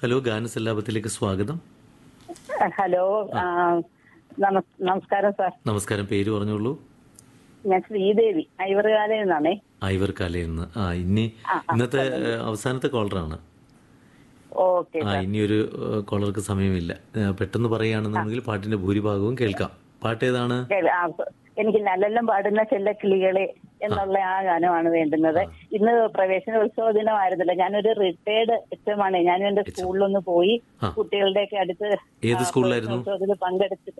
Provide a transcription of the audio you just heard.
Hello ഗാനസല്ലാപത്തിലേക്ക് സ്വാഗതം hello ആ, നമസ് നമസ്കാരം സാർ നമസ്കാരം പേര് പറഞ്ഞോളൂ ഞാൻ ശ്രീദേവി ഐവറുകാലയിൽ നിന്നാണേ ഐവർ കലയിൽ നിന്ന് ആ ഇനി ഇന്നത്തെ ഏഹ്, അവസാനത്തെ കോളറാണ് ഓക്കെ ആ ഇനി ഒരു ഏഹ്, കോളർക്ക് സമയമില്ല ഏഹ്, പെട്ടെന്ന് പറയുകയാണെന്നുണ്ടെങ്കിൽ പാട്ടിന്റെ ഭൂരിഭാഗവും കേൾക്കാം പാട്ട് ഏതാണ് ആ, എനിക്ക് നല്ലെല്ലാം പാടുന്ന ചെല്ലക്കിളികളെ എന്നുള്ള ആ ഗാനമാണ് വേണ്ടുന്നത് ഇന്ന് പ്രവേശന ഉത്സവ ദിനമായിരുന്നല്ലോ ഞാനൊരു റിട്ടയർഡ് എച്ച് ആണ് ഞാനും എന്റെ സ്കൂളിലൊന്ന് പോയി ആ. കുട്ടികളുടെയൊക്കെ അടുത്ത് ഏത് സ്കൂളിലായിരുന്നു? ഉത്സവത്തിൽ പങ്കെടുത്തിട്ട്